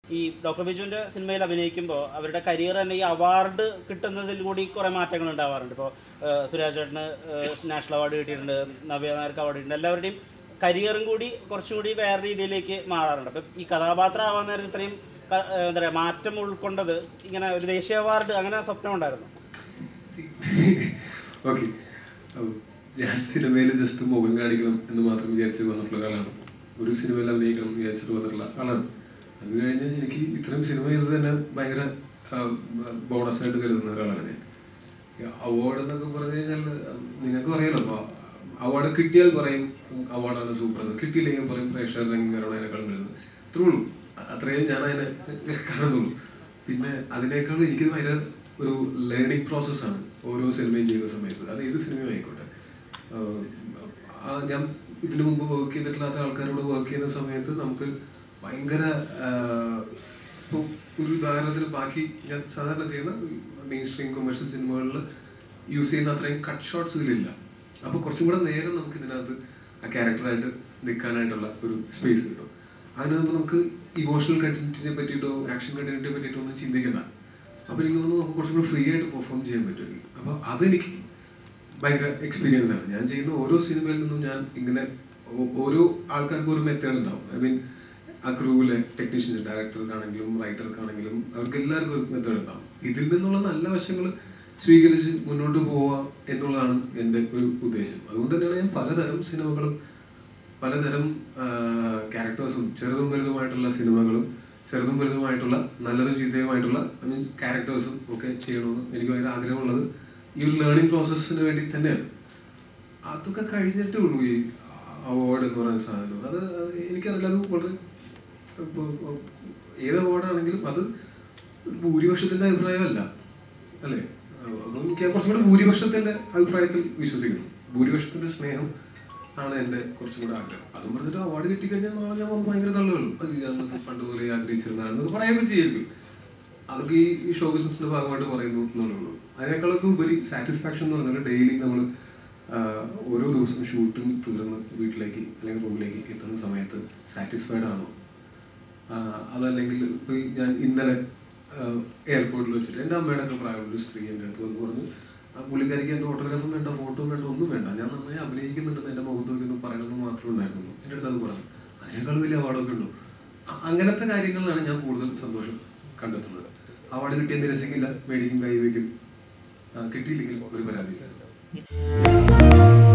ഈ ഡോക്ടർ ബിജുവിന്റെ സിനിമയിൽ അഭിനയിക്കുമ്പോൾ അവരുടെ കരിയർ തന്നെ ഈ അവാർഡ് കിട്ടുന്നതിൽ കൂടി കുറേ മാറ്റങ്ങൾ ഉണ്ടാവാറുണ്ട് ഇപ്പോൾ സുരാജ് ചേട്ടന് നാഷണൽ അവാർഡ് കിട്ടിയിട്ടുണ്ട് നവ്യ നായർക്ക് അവാർഡ് കിട്ടിയിട്ടുണ്ട് എല്ലാവരുടെയും കരിയറും കൂടി കുറച്ചുകൂടി വേറെ രീതിയിലേക്ക് മാറാറുണ്ട് അപ്പം ഈ കഥാപാത്രം ആവാൻ നേരം ഇത്രയും ക- ഏഹ് എന്താ പറയുക മാറ്റം ഉൾക്കൊണ്ടത് ഇങ്ങനെ ഒരു ദേശീയ അവാർഡ് അങ്ങനെ സ്വപ്നം ഉണ്ടായിരുന്നു ഓക്കെ ഞാൻ സിനിമയിൽ ജസ്റ്റ് മുഖം കാണിക്കണം എന്ന് മാത്രം വിചാരിച്ച് വന്നിട്ടുള്ള ഒരാളാണ് ഒരു സിനിമയിൽ അഭിനയിക്കണം എന്ന് വിചാരിച്ചിട്ട് വന്നിട്ടുള്ള ആളാണ് അത് കഴിഞ്ഞ് എനിക്ക് ഇത്രയും സിനിമ ചെയ്തത് തന്നെ ഭയങ്കര ബോണസ് ആയിട്ട് കരുതുന്ന ഒരാളാണ് ഞാൻ അവാർഡ് എന്നൊക്കെ പറഞ്ഞു കഴിഞ്ഞാൽ നിങ്ങൾക്ക് അറിയാലോ അവാർഡ് കിട്ടിയാൽ പറയും അവാർഡാണ് സൂപ്പർ എന്ന് കിട്ടിയില്ലെങ്കിൽ പറയും പ്രേക്ഷകർ എങ്ങനെയാണ് അതിനേക്കാളും വരുന്നത് അത്രേ ഉള്ളൂ അത്രയും ഞാൻ അതിനെ കാണുന്നുള്ളൂ പിന്നെ അതിനേക്കാൾ എനിക്ക് ഭയങ്കര ഒരു ലേണിംഗ് പ്രോസസ്സാണ് ഓരോ സിനിമയും ചെയ്യുന്ന സമയത്ത് അത് ഏത് സിനിമയും ആയിക്കോട്ടെ ആഹ് ആ ഞാൻ ഇതിനു മുമ്പ് വർക്ക് ചെയ്തിട്ടില്ലാത്ത ആൾക്കാരോട് വർക്ക് ചെയ്യുന്ന സമയത്ത് നമുക്ക് ഭയങ്കര ആഹ് ഇപ്പൊ ഒരു ഉദാഹരണത്തിന് ബാക്കി ഞാൻ സാധാരണ ചെയ്യുന്ന മെയിൻ സ്ട്രീം കൊമേഴ്ഷ്യൽ സിനിമകളിൽ യൂസ് ചെയ്യുന്ന അത്രയും കട്ട് ഷോട്ട്സ് ഇതിലില്ല അപ്പൊ കുറച്ചും കൂടെ നേരം നമുക്ക് ഇതിനകത്ത് ആ ക്യാരക്ടറായിട്ട് നിൽക്കാനായിട്ടുള്ള ഒരു സ്പേസ് കിട്ടും അതിനകത്ത് നമുക്ക് ഇമോഷണൽ കണ്ടന്റിനെ പറ്റിയിട്ടോ ആക്ഷൻ കണ്ടന്റിനെ പറ്റിയിട്ടോ ഒന്നും ചിന്തിക്കണ്ട അപ്പൊ എനിക്ക് തോന്നുന്നു നമുക്ക് കുറച്ചും കൂടെ ഫ്രീ ആയിട്ട് പെർഫോം ചെയ്യാൻ പറ്റും അപ്പൊ അതെനിക്ക് ഭയങ്കര എക്സ്പീരിയൻസ് ആണ് ഞാൻ ചെയ്യുന്ന ഓരോ സിനിമയിൽ നിന്നും ഞാൻ ഇങ്ങനെ ഓ- ഓരോ ആൾക്കാർക്കും ഒരു മെത്തേഡ് ഉണ്ടാവും ഐ മീൻ ആ ക്രൂവിലെ ടെക്നീഷ്യൻസ് ഡയറക്ടർക്കാണെങ്കിലും റൈറ്റർക്കാണെങ്കിലും അവർക്ക് എല്ലാവർക്കും ഒരു മെത്തേഡ് ഉണ്ടാവും ഇതിൽ നിന്നുള്ള നല്ല വശങ്ങൾ സ്വീകരിച്ച് മുന്നോട്ട് പോവുക എന്നുള്ളതാണ് എൻ്റെ ഒരു ഉദ്ദേശം അതുകൊണ്ട് തന്നെയാണ് ഞാൻ പലതരം സിനിമകളും പലതരം ക്യാരക്ടേഴ്സും ചെറുതും വലുതുമായിട്ടുള്ള സിനിമകളും ചെറുതും വലുതുമായിട്ടുള്ള നല്ലതും ചീത്തയുമായിട്ടുള്ള മീൻസ് ക്യാരക്ടേഴ്സും ഒക്കെ ചെയ്യണമെന്ന് എനിക്ക് ഭയങ്കര ആഗ്രഹമുള്ളത് ഈ ഒരു ലേണിംഗ് പ്രോസസ്സിന് വേണ്ടി തന്നെയാണ് അതൊക്കെ കഴിഞ്ഞിട്ടേ ഉള്ളൂ ഈ അവാർഡ് എന്ന് പറയുന്ന സാധനം അത് എനിക്കറിയില്ല അത് വളരെ ഇപ്പൊ ഏത് അവാർഡാണെങ്കിലും അത് ഭൂരിപക്ഷത്തിന്റെ അഭിപ്രായമല്ല അല്ലേ അപ്പം എനിക്ക് കുറച്ചും കൂടെ ഭൂരിപക്ഷത്തിന്റെ അഭിപ്രായത്തിൽ വിശ്വസിക്കുന്നു ഭൂരിപക്ഷത്തിന്റെ സ്നേഹം ആണ് എന്റെ കുറച്ചും കൂടെ ആഗ്രഹം അതും പറഞ്ഞിട്ട് അവാർഡ് കിട്ടിക്കഴിഞ്ഞാൽ നാളെ ഞാൻ വന്ന് ഭയങ്കര തള്ളുകയുള്ളൂ അത് ഞാനത് പണ്ട് പോലെ ആഗ്രഹിച്ചിരുന്നതാണെന്ന് പറയുകയൊക്കെ ചെയ്യുമായിരിക്കും അതൊക്കെ ഈ ഈ ഷോ ബിസിനസിന്റെ ഭാഗമായിട്ട് പറയുന്നു എന്നുള്ളേ ഉള്ളൂ അതിനേക്കാളൊക്കെ ഉപരി സാറ്റിസ്ഫാക്ഷൻ എന്ന് പറഞ്ഞാൽ ഡെയിലി നമ്മൾ ഓരോ ദിവസവും ഷൂട്ടും തീർന്ന് വീട്ടിലേക്ക് അല്ലെങ്കിൽ റൂമിലേക്ക് എത്തുന്ന സമയത്ത് സാറ്റിസ്ഫൈഡ് ആണോ ആഹ് അതല്ലെങ്കിൽ ഇപ്പൊ ഈ ഞാൻ ഇന്നലെ എയർപോർട്ടിൽ വെച്ചിട്ട് എൻ്റെ അമ്മയുടെ ഒക്കെ പ്രായമുള്ള ഒരു സ്ത്രീ എൻ്റെ അടുത്ത് വന്ന് പറഞ്ഞു ആ പുള്ളിക്കാരിക്ക് എൻ്റെ ഓട്ടോഗ്രാഫും വേണ്ട ഫോട്ടോ വേണ്ട ഒന്നും വേണ്ട ഞാൻ നന്നായി അഭിനയിക്കുന്നുണ്ടെന്ന് എൻ്റെ മുഖത്ത് നോക്കി ഒന്ന് പറയണമെന്ന് മാത്രമേ ഉണ്ടായിരുന്നുള്ളൂ എൻ്റെ അടുത്ത് അത് പറഞ്ഞു അതിനേക്കാൾ വലിയ അവാർഡൊക്കെ ഉണ്ടോ അ- അങ്ങനത്തെ കാര്യങ്ങളിലാണ് ഞാൻ കൂടുതൽ സന്തോഷം കണ്ടെത്തുന്നത് അവാർഡ് കിട്ടിയ നിരസിക്കില്ല മേടിക്കും കൈവയ്ക്കും ആ, കിട്ടിയില്ലെങ്കിൽ ഒരു പരാതിയില്ല